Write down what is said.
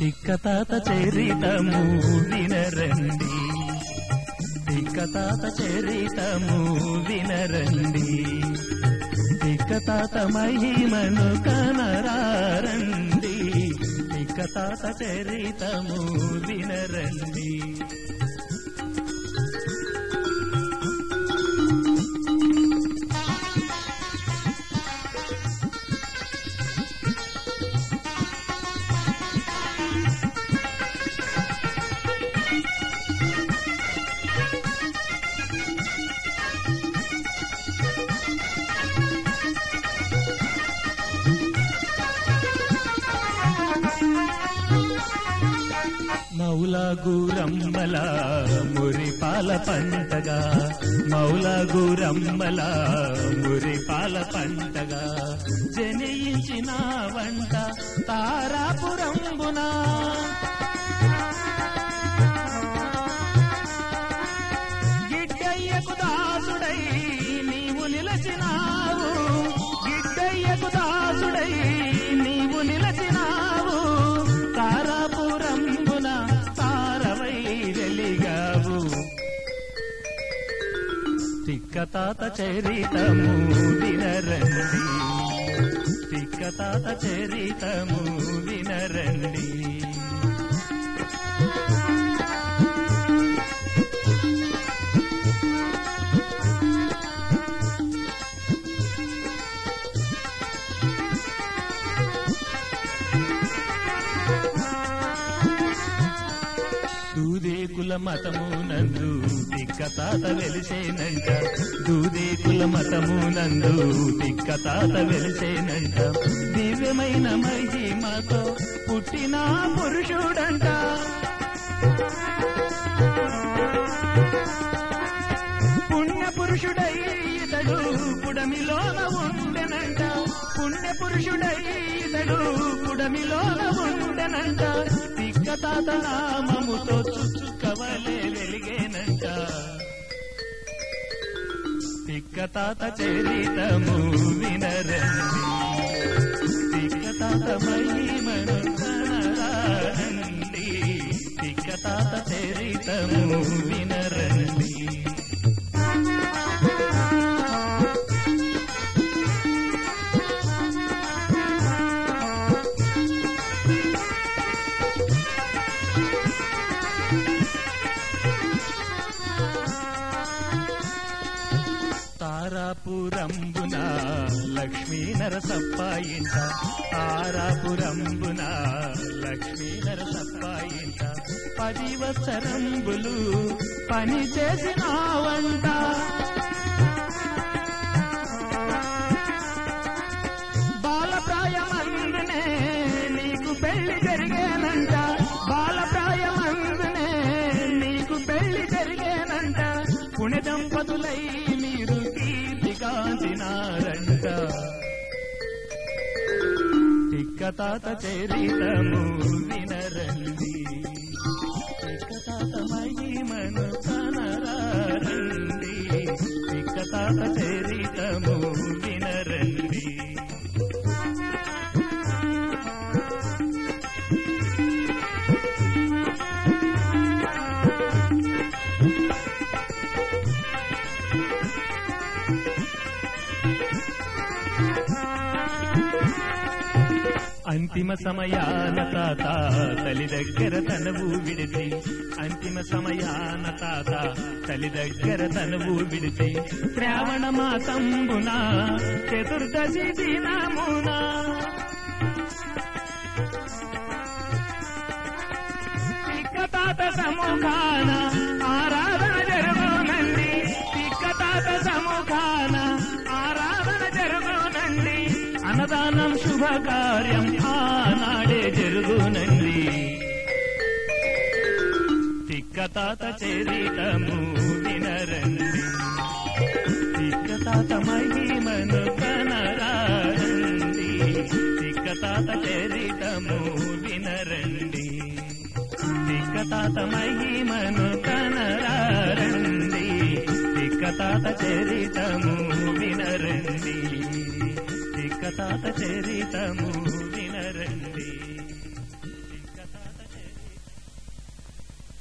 తిక్కతాత చరితము వినరండి తిక్కతాత చరితము వినరండి తిక్కతాత మహిమను కనరారండి తిక్కతాత చరితము వినరండి మౌలా గూరమ్మల మురిపాల పంటగా మౌలా గూరమ్మల మురిపాల పంటగా జనించిన వంట తారాపురంబున గిడ్డయ్యకు దాసుడై నీవు నిలచినావు గిడ్డయ్యకు దాసుడై నీవు నిలచినావు తారాపురంబున తారవై వెలిగావు తిక్కతాత చరితము వినరండి తిక్కతాత చరితము వినరండి దూదేకుల మతము నందు తిక్కతాత వెలిసేనంట దూదేకుల మతము నందు తిక్కతాత వెలిసేనంట దివ్యమైన మహిమతో పుట్టిన పురుషుడంట పుణ్య పురుషుడై ఇతడు పుడమిలోన ఉండెనంట పుణ్య పురుషుడై ఇతడు పుడమిలోన ఉండెనంట తిక్కతాత నామముతో చుచ్చుకవలే వెలిగేనంట తిక్కతాత చరితము వినరండి తిక్కతాత మహిమను కనరారండి తిక్కతాత చరితము వినరండి తారాపురంబున లక్ష్మీ నరసప్ప ఇంట తారాపురంబున లక్ష్మీ నరసప్ప ఇంట పది వత్సరంబులు పని చేసినావంట బాలప్రాయమందునే నీకు పెళ్లి జరిగేనంట బాలప్రాయమందునే నీకు పెళ్లి జరిగేనంట పుణ్య దంపతులై మీరు కీర్తిగాంచినారంట తిక్కతాత చరితము వినరండి తిక్కతాత మహిమను కనరారండి తిక్కతాత చరితము వినరండి అంతిమ సమయాన తాత తల్లి దగ్గర తనవు విడిచి అంతిమ సమయాన తాత తల్లి దగ్గర తనవు విడిచి శ్రావణ మాసంబున చతుర్దశి దినమున తిక్కతాత సముఖాన ఆరాధన జరుగునండి తిక్కతాత సముఖాన ఆరాధన జరుగునండి అన్నదానం శుభకార్యం ఆనాడే జరుగునండి తిక్కతాత చరితము వినరండి తిక్కతాత మహిమను కనరారండి తిక్కతాత చరితము వినరండి తిక్కతాత మహిమను కనరారండి తిక్కతాత చరితము వినరండి తిక్కతాత చరితము